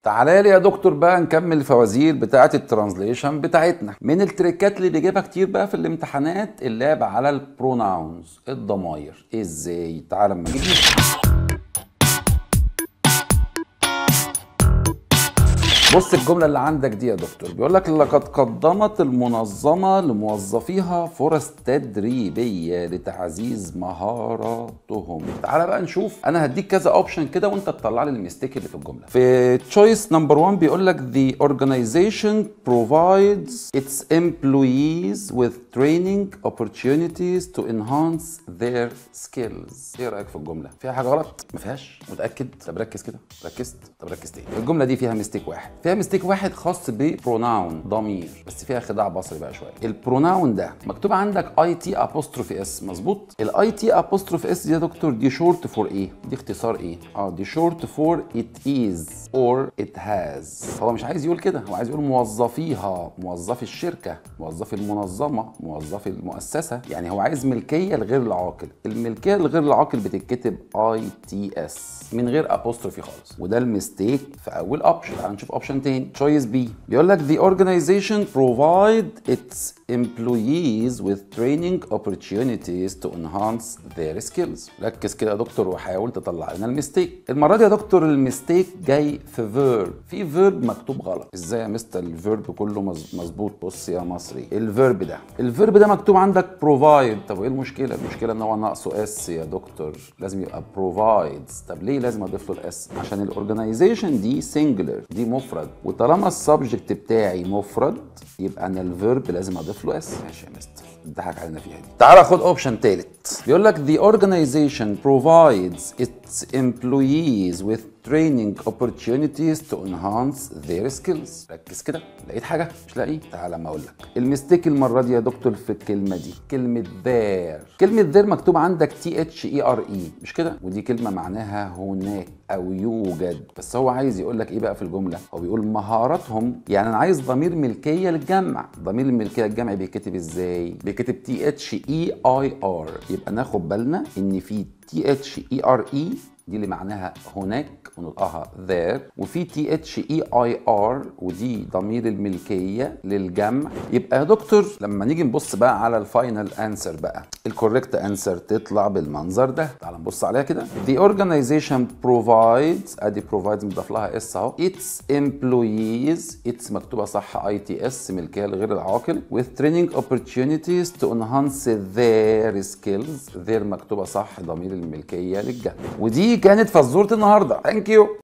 تعالى لي يا دكتور بقى نكمل الفوازير بتاعه الترانزليشن بتاعتنا من التريكات اللي بيجيبها كتير بقى في الامتحانات اللعب على البروناونز الضماير ازاي تعالى اما نجيب بص الجملة اللي عندك دي يا دكتور بيقول لك لقد قدمت المنظمة لموظفيها فرص تدريبية لتعزيز مهاراتهم تعالى بقى نشوف انا هديك كذا اوبشن كده وانت تطلع لي الميستيك اللي في الجملة في تشويس نمبر 1 بيقول لك the organization provides its employees with training opportunities to enhance their skills ايه رأيك في الجملة فيها حاجة غلط ما فيهاش متأكد طب ركز كده ركزت طب ركز تاني الجملة دي فيها ميستيك واحد فيها ميستيك واحد خاص ببروناون ضمير بس فيها خداع بصري بقى شويه البروناون ده مكتوب عندك اي تي ابوستروفي اس مظبوط الاي تي ابوستروفي اس دي يا دكتور دي شورت فور ايه دي اختصار ايه اه دي شورت فور ات از اور ات هاز هو مش عايز يقول كده هو عايز يقول موظفيها موظفي الشركه موظفي المنظمه موظفي المؤسسه يعني هو عايز ملكيه لغير العاقل الملكيه لغير العاقل بتتكتب اي تي اس من غير ابوستروفي خالص وده الميستيك في اول اوبشن تعال نشوف اوبشن تاني تشويس بي بيقول لك the organization provide its employees with training opportunities to enhance their skills ركز كده يا دكتور وحاول تطلع لنا الميستيك المره دي يا دكتور الميستيك جاي في فيرب في فيرب مكتوب غلط ازاي يا مستر الفيرب كله مز- مظبوط بص يا مصري الفيرب ده الفيرب ده مكتوب عندك provide طب وايه المشكله المشكله ان هو ناقصه اس يا دكتور لازم يبقى provides طب ليه لازم اضيف له الاس عشان الاورجنايزيشن دي سنجلر دي مفرد وطالما السبجكت بتاعي مفرد يبقى انا الفيرب لازم اضيف له اس ماشي يا مستر ضحك علينا فيها دي تعال خد اوبشن تالت بيقول لك the organization provides its employees with training opportunities to enhance their skills ركز كده لقيت حاجه مش لاقي تعال اما اقول لك المستيك المره دي يا دكتور في الكلمه دي كلمه there كلمه there مكتوب عندك تي اتش اي ار اي مش كده ودي كلمه معناها هناك او يوجد بس هو عايز يقول لك ايه بقى في الجمله هو بيقول مهاراتهم يعني انا عايز ضمير ملكيه للجمع ضمير الملكيه للجمع بيتكتب ازاي بيتكتب تي اتش اي اي ار يبقى ناخد بالنا ان في تي اتش اي ار اي دي اللي معناها هناك ونطقها there وفي تي اتش اي اي ار ودي ضمير الملكيه للجمع يبقى يا دكتور لما نيجي نبص بقى على الفاينل انسر بقى الكوريكت انسر تطلع بالمنظر ده تعال نبص عليها كده the organization provides ادي provides مضاف لها اس اهو its employees its مكتوبه صح اي تي اس ملكيه لغير العاقل with training opportunities to enhance their skills their مكتوبه صح ضمير الملكيه للجمع ودي كانت فزوره النهارده ثانك يو